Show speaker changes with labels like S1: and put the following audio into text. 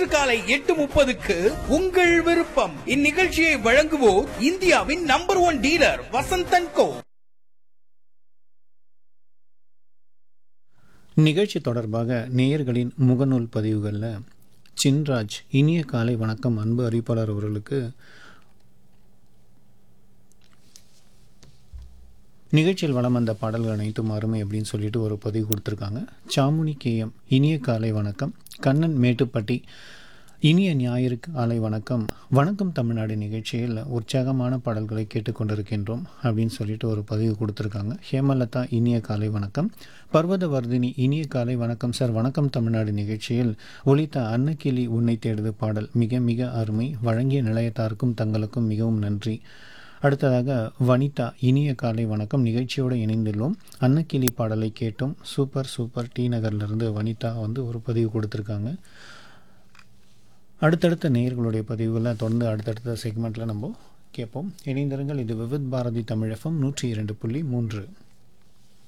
S1: காலை எட்டு முப்பதுக்கு உங்கள் விருப்பம் இந்நிகழ்ச்சியை வழங்குவோர் இந்தியாவின் number one dealer Vasanthan co
S2: நிகழ்ச்சி தொடர்பாக நேயர்களின் முகநூல் பதிவுகளில் சின்ராஜ் இனிய காலை வணக்கம் அன்பு அறிவிப்பாளர் அவர்களுக்கு நிகழ்ச்சியில் வளம் வந்த பாடல்கள் அனைத்தும் அருமை அப்படின்னு சொல்லிட்டு ஒரு பதிவு கொடுத்துருக்காங்க சாமுனி கேஎம் இனிய காலை வணக்கம் கண்ணன் மேட்டுப்பட்டி இனிய ஞாயிறு காலை வணக்கம் வணக்கம் தமிழ்நாடு நிகழ்ச்சியில் உற்சாகமான பாடல்களை கேட்டுக்கொண்டிருக்கின்றோம் அப்படின்னு சொல்லிட்டு ஒரு பதிவு கொடுத்துருக்காங்க ஹேமலதா இனிய காலை வணக்கம் பர்வதவர்தினி இனிய காலை வணக்கம் சார் வணக்கம் தமிழ்நாடு நிகழ்ச்சியில் ஒலித்த அன்னக்கிளி உன்னை தேடுது பாடல் மிக மிக அருமை வழங்கிய நிலையத்தாருக்கும் தங்களுக்கும் மிகவும் நன்றி அடுத்ததாக வனிதா இனிய காலை வணக்கம் நிகழ்ச்சியோடு இணைந்துள்ளோம் அன்னக்கிளி பாடலை கேட்டோம் சூப்பர் சூப்பர் டி நகர்லேருந்து வனிதா வந்து ஒரு பதிவு கொடுத்துருக்காங்க அடுத்தடுத்த நேயர்களுடைய பதிவுகளை தொடர்ந்து அடுத்தடுத்த செக்மெண்ட்டில் நம்ம கேட்போம் இணைந்திருங்கள் இது விவித் பாரதி தமிழ் எஃப்எம் நூற்றி இரண்டு புள்ளி மூன்று